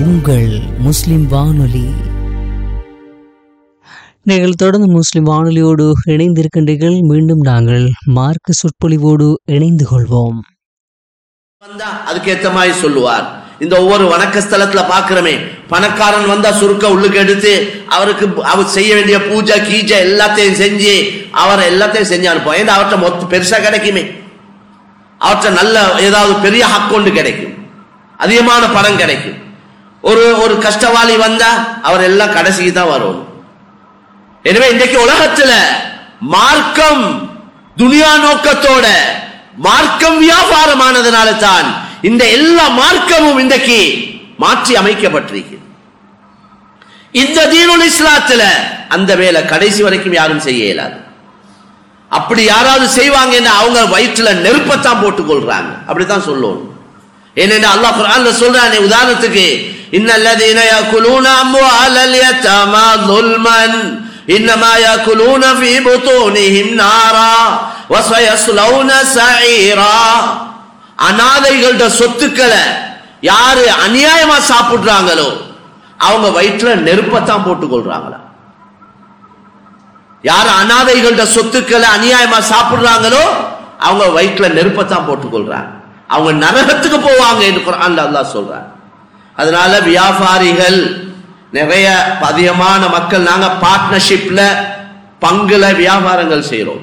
உங்கள் முஸ்லிம் வானொலி நீங்கள் தொடர்ந்து முஸ்லிம் வானொலியோடு இணைந்திருக்கின்றீர்கள் மீண்டும் நாங்கள் மார்க்க சொற்பொழிவோடு இணைந்து கொள்வோம் வந்தா அதுக்கேத்த மாதிரி சொல்லுவார் இந்த ஒவ்வொரு வணக்க ஸ்தலத்துல பாக்குறமே பணக்காரன் வந்தா சுருக்க உள்ளுக்கு எடுத்து அவருக்கு அவர் செய்ய வேண்டிய பூஜை கீஜை எல்லாத்தையும் செஞ்சு அவர் எல்லாத்தையும் செஞ்சு அனுப்புவோம் ஏன்னா அவர்கிட்ட மொத்த பெருசா கிடைக்குமே அவர்கிட்ட நல்ல ஏதாவது பெரிய ஹக்கொண்டு கிடைக்கும் அதிகமான பணம் கிடைக்கும் ஒரு ஒரு கஷ்டவாளி வந்தா அவர் எல்லாம் கடைசிக்கு தான் வரும் எனவே இன்றைக்கு உலகத்துல மார்க்கம் துனியா நோக்கத்தோட மார்க்கம் வியாபாரமானதுனால தான் இந்த எல்லா மார்க்கமும் இன்றைக்கு மாற்றி அமைக்கப்பட்டிருக்கு இந்த தீனுல் இஸ்லாத்துல அந்த வேலை கடைசி வரைக்கும் யாரும் செய்ய இயலாது அப்படி யாராவது செய்வாங்கன்னா அவங்க வயிற்றுல நெருப்பத்தான் போட்டுக் கொள்றாங்க அப்படித்தான் சொல்லணும் ஏனென்றா அல்லாஹ் குர்ஆன்ல சொல்றானே உதாரணத்துக்கு இன்னல்லதீன யாக்குலூன அம்வாலல் யதாமா ظுல்மன் இன்னமா யாக்குலூன ஃபீ புதூனிஹிம் நாரா வஸயஸ்லௌன சஈரா அனாதைகளோட சொத்துக்களை யாரு அநியாயமா சாப்பிடுறாங்களோ அவங்க வயிற்றுல நெருப்பத்தான் போட்டுக் கொள்றாங்களா யார் அனாதைகளோட சொத்துக்களை அநியாயமா சாப்பிடுறாங்களோ அவங்க வயிற்றுல நெருப்பத்தான் போட்டுக் கொள்றாங்க அவங்க நரகத்துக்கு போவாங்க என்று குர்ஆன்ல அல்லாஹ் சொல்றாங்க அதனால வியாபாரிகள் நிறைய அதிகமான மக்கள் நாங்க பார்ட்னர்ஷிப்ல பங்குல வியாபாரங்கள் செய்றோம்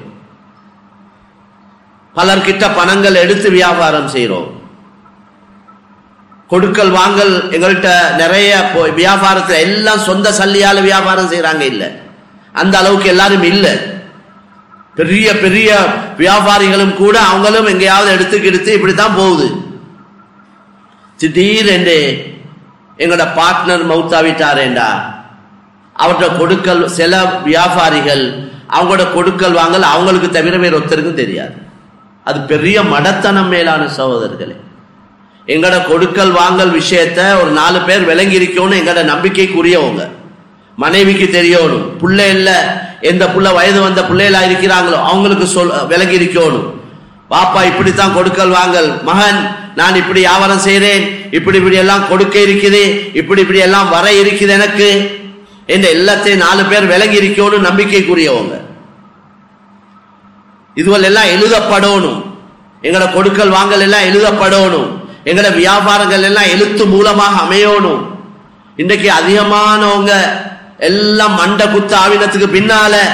பலர்கிட்ட பணங்கள் எடுத்து வியாபாரம் செய்றோம் கொடுக்கல் வாங்கல் எங்கள்கிட்ட நிறைய போ- வியாபாரத்துல எல்லாம் சொந்த சல்லியால வியாபாரம் செய்றாங்க இல்ல அந்த அளவுக்கு எல்லாரும் இல்ல பெரிய பெரிய வியாபாரிகளும் கூட அவங்களும் எங்கேயாவது எடுத்து எடுத்து இப்படித்தான் போகுது திடீரென்று எங்களோட பார்ட்னர் மௌத்தாவிட்டாரேண்டா அவர்கிட்ட கொடுக்கல் சில வியாபாரிகள் அவங்களோட கொடுக்கல் வாங்கல் அவங்களுக்கு தவிர வேற ஒருத்தருக்கும் தெரியாது அது பெரிய மடத்தனம் மேலான சகோதரர்களே எங்கட கொடுக்கல் வாங்கல் விஷயத்த ஒரு நாலு பேர் விளங்கி இருக்கணும் எங்கட நம்பிக்கைக்குரியவங்க மனைவிக்கு தெரியணும் புள்ள இல்ல எந்த புள்ள வயது வந்த பிள்ளைகளா இருக்கிறாங்களோ அவங்களுக்கு சொல் விளங்கி இருக்கணும் பாப்பா இப்படித்தான் கொடுக்கல் வாங்கல் மகன் நான் இப்படி வியாபாரம் செய்றேன் இப்படி இப்படி எல்லாம் கொடுக்க இருக்குது இப்படி இப்படி எல்லாம் வர இருக்குது எனக்கு என்ற எல்லாத்தையும் நாலு பேர் விளங்கி இருக்கணும் நம்பிக்கைக்குரியவங்க இதுவல் எல்லாம் எழுதப்படணும் எங்கட கொடுக்கல் வாங்கல் எல்லாம் எழுதப்படணும் எங்கட வியாபாரங்கள் எல்லாம் எழுத்து மூலமாக அமையணும் இன்றைக்கு அதிகமானவங்க எல்லாம் மண்ட குத்து ஆவினத்துக்கு பின்னால